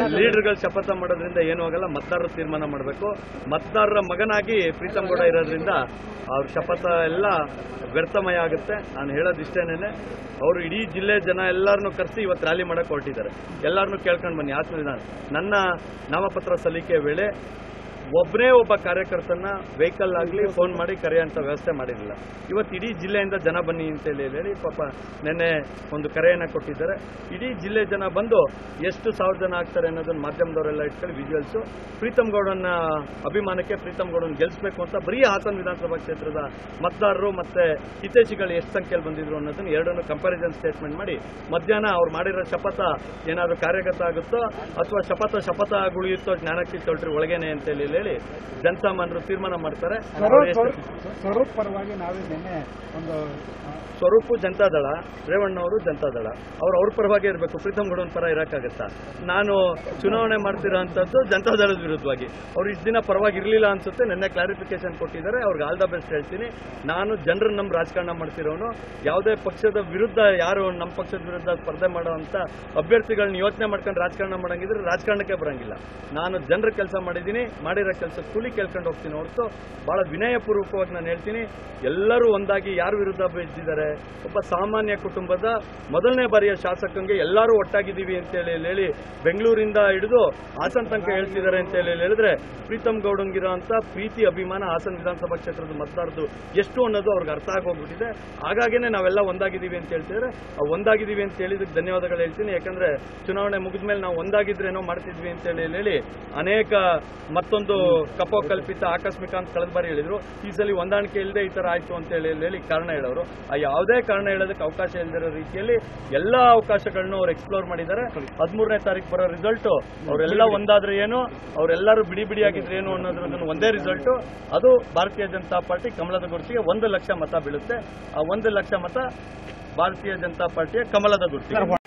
ಲೀಡರ್ಗಳು ಶಪಥ ಮಾಡೋದ್ರಿಂದ ಏನೂ ಆಗಲ್ಲ ಮತದಾರರು ತೀರ್ಮಾನ ಮಾಡಬೇಕು ಮತದಾರರ ಮಗನಾಗಿ ಪ್ರೀತಮ್ ಗೌಡ ಇರೋದ್ರಿಂದ ಅವ್ರ ಶಪಥ ಎಲ್ಲ ವ್ಯರ್ಥಮಯ ಆಗುತ್ತೆ ನಾನು ಹೇಳೋದು ಇಷ್ಟೇನೆ ಅವರು ಇಡೀ ಜಿಲ್ಲೆ ಜನ ಎಲ್ಲರನ್ನೂ ಕರೆಸಿ ಇವತ್ತು ರ್ಯಾಲಿ ಮಾಡಕ್ಕೆ ಹೊರಟಿದ್ದಾರೆ ಎಲ್ಲರನ್ನೂ ಕೇಳ್ಕೊಂಡು ಬನ್ನಿ ಆತ್ಮವಿಧಾನ ನನ್ನ ನಾಮಪತ್ರ ಸಲ್ಲಿಕೆ ವೇಳೆ ಒಬ್ಬನೇ ಒಬ್ಬ ಕಾರ್ಯಕರ್ತನ ವೆಹಿಕಲ್ ಆಗಲಿ ಫೋನ್ ಮಾಡಿ ಕರೆಯೋಂಥ ವ್ಯವಸ್ಥೆ ಮಾಡಿರಲಿಲ್ಲ ಇವತ್ತು ಇಡೀ ಜಿಲ್ಲೆಯಿಂದ ಜನ ಬನ್ನಿ ಅಂತೇಳಿ ಹೇಳಿ ಪಾಪ ನಿನ್ನೆ ಒಂದು ಕರೆಯನ್ನು ಕೊಟ್ಟಿದ್ದಾರೆ ಇಡೀ ಜಿಲ್ಲೆ ಜನ ಬಂದು ಎಷ್ಟು ಸಾವಿರ ಜನ ಆಗ್ತಾರೆ ಅನ್ನೋದನ್ನ ಮಾಧ್ಯಮದವರೆಲ್ಲ ಇಟ್ಕೊಂಡು ವಿಜುವಲ್ಸು ಪ್ರೀತಮ್ ಗೌಡನ ಅಭಿಮಾನಕ್ಕೆ ಪ್ರೀತಮ್ ಗೌಡನ ಗೆಲ್ಲಿಸಬೇಕು ಅಂತ ಬರೀ ಹಾಸನ ವಿಧಾನಸಭಾ ಕ್ಷೇತ್ರದ ಮತದಾರರು ಮತ್ತೆ ಹಿತೈಷಿಗಳು ಎಷ್ಟು ಸಂಖ್ಯೆಯಲ್ಲಿ ಬಂದಿದ್ರು ಅನ್ನೋದನ್ನ ಎರಡನ್ನು ಕಂಪ್ಯಾರಿಸನ್ ಸ್ಟೇಟ್ಮೆಂಟ್ ಮಾಡಿ ಮಧ್ಯಾಹ್ನ ಅವ್ರು ಮಾಡಿರೋ ಶಪಥ ಏನಾದರೂ ಕಾರ್ಯಗತ ಆಗುತ್ತೋ ಅಥವಾ ಶಪಥ ಶಪಥ ಉಳಿಯುತ್ತೋ ಜ್ಞಾನಕ್ಕೆ ತೊಳ್ರಿ ಒಳಗೇನೆ ಅಂತೇಳಿ ಹೇಳಿ ಜನಸಾಮಾನ್ಯರು ತೀರ್ಮಾನ ಮಾಡ್ತಾರೆ ಅವ್ರು ಎಷ್ಟು- ಸ್ವರೂಪ್ ಪರವಾಗಿ ನಾವೇ ನಿನ್ನೆ ಒಂದು ಆ, ಸ್ವರೂಪು ಜನತಾದಳ ರೇವಣ್ಣವರು ಜನತಾದಳ ಅವ್ರು ಅವ್ರ ಪರವಾಗಿ ಇರಬೇಕು ಪ್ರೀತಮ್ ಗೌಡನ್ ಪರ ಇರೋಕ್ಕಾಗತ್ತಾ ನಾನು ಚುನಾವಣೆ ಮಾಡ್ತಿರೋ ಅಂಥದ್ದು ಜನತಾದಳದ ವಿರುದ್ಧವಾಗಿ ಅವ್ರು ಇಷ್ಟು ದಿನ ಪರವಾಗಿ ಇರಲಿಲ್ಲ ಅನ್ಸುತ್ತೆ ನಿನ್ನೆ ಕ್ಲಾರಿಫಿಕೇಶನ್ ಕೊಟ್ಟಿದ್ದಾರೆ ಅವ್ರಿಗೆ ಆಲ್ ದ ಬೆಸ್ಟ್ ಹೇಳ್ತೀನಿ ನಾನು ಜನರನ್ನ ನಮ್ಮ ರಾಜಕಾರಣ ಮಾಡ್ತಿರೋನು ಯಾವುದೇ ಪಕ್ಷದ ವಿರುದ್ಧ ಯಾರು ನಮ್ಮ ಪಕ್ಷದ ವಿರುದ್ಧ ಸ್ಪರ್ಧೆ ಮಾಡೋವಂಥ ಅಭ್ಯರ್ಥಿಗಳನ್ನ ಯೋಚನೆ ಮಾಡ್ಕೊಂಡು ರಾಜಕಾರಣ ಮಾಡಂಗಿದ್ರೆ ರಾಜಕಾರಣಕ್ಕೆ ಬರಂಗಿಲ್ಲ ನಾನು ಜನರ ಕೆಲಸ ಮಾಡಿದ್ದೀನಿ ಮಾಡಿರೋ ಕೆಲಸ ಕೂಲಿ ಕೇಳ್ಕೊಂಡು ಹೋಗ್ತೀನಿ ಹೊರತು ಬಹಳ ವಿನಯಪೂರ್ವಕವಾಗಿ ನಾನು ಹೇಳ್ತೀನಿ ಎಲ್ಲರೂ ಒಂದಾಗಿ ಯಾರ ವಿರುದ್ಧ ಬಿದ್ದಿದ್ದಾರೆ ಒಬ್ಬ ಸಾಮಾನ್ಯ ಕುಟುಂಬದ ಮೊದಲನೇ ಬಾರಿಯ ಶಾಸಕಂಗೆ ಎಲ್ಲರೂ ಒಟ್ಟಾಗಿದ್ದೀವಿ ಅಂತೇಳಿ ಹೇಳಿ ಬೆಂಗಳೂರಿಂದ ಹಿಡಿದು ಹಾಸನ ತನಕ ಹೇಳ್ತಿದ್ದಾರೆ ಅಂತೇಳಿ ಹೇಳಿದ್ರೆ ಪ್ರೀತಮ್ ಗೌಡಂಗಿರೋ ಅಂತ ಪ್ರೀತಿ ಅಭಿಮಾನ ಹಾಸನ ವಿಧಾನಸಭಾ ಕ್ಷೇತ್ರದ ಮತದಾರದು ಎಷ್ಟು ಅನ್ನೋದು ಅವ್ರಿಗೆ ಅರ್ಥ ಆಗೋಗ್ಬಿಟ್ಟಿದೆ ಹಾಗಾಗಿನೇ ನಾವೆಲ್ಲ ಒಂದಾಗಿದ್ದೀವಿ ಅಂತ ಹೇಳ್ತಿದ್ರೆ ಆ ಒಂದಾಗಿದ್ದೀವಿ ಅಂತ ಹೇಳಿದಕ್ಕೆ ಧನ್ಯವಾದಗಳು ಹೇಳ್ತೀನಿ ಯಾಕಂದ್ರೆ ಚುನಾವಣೆ ಮುಗಿದ ಮೇಲೆ ನಾವು ಒಂದಾಗಿದ್ರೇನೋ ಮಾಡ್ತಿದ್ವಿ ಅಂತೇಳಿ ಹೇಳಿ ಅನೇಕ ಮತ್ತೊಂದು ಕಪೋಕಲ್ಪಿತ ಆಕಸ್ಮಿಕ ಅಂತ ಕಳೆದ ಬಾರಿ ಹೇಳಿದ್ರು ಈ ಸಲ ಹೊಂದಾಣಿಕೆ ಇಲ್ಲದೆ ಈ ತರ ಆಯ್ತು ಅಂತ ಹೇಳಿ ಹೇಳಿ ಕಾರಣ ಹೇಳೋರು ಆ ಯಾವುದೇ ಕಾರಣ ಹೇಳೋದಕ್ಕೆ ಅವಕಾಶ ಇಲ್ಲದಿರೋ ರೀತಿಯಲ್ಲಿ ಎಲ್ಲಾ ಅವಕಾಶಗಳನ್ನು ಅವ್ರು ಎಕ್ಸ್ಪ್ಲೋರ್ ಮಾಡಿದ್ದಾರೆ ಹದಿಮೂರನೇ ತಾರೀಕು ಬರೋ ರಿಸಲ್ಟ್ ಅವರೆಲ್ಲ ಒಂದಾದ್ರೆ ಏನು ಅವರೆಲ್ಲರೂ ಬಿಡಿ ಬಿಡಿಯಾಗಿದ್ರೆ ಏನು ಅನ್ನೋದ್ರದ್ದು ಒಂದೇ ರಿಸಲ್ಟ್ ಅದು ಭಾರತೀಯ ಜನತಾ ಪಾರ್ಟಿ ಕಮಲದ ಗುರುತಿಗೆ ಒಂದು ಲಕ್ಷ ಮತ ಬೀಳುತ್ತೆ ಆ ಒಂದು ಲಕ್ಷ ಮತ ಭಾರತೀಯ ಜನತಾ ಪಾರ್ಟಿಯ ಕಮಲದ ಗುರುತಿಗೆ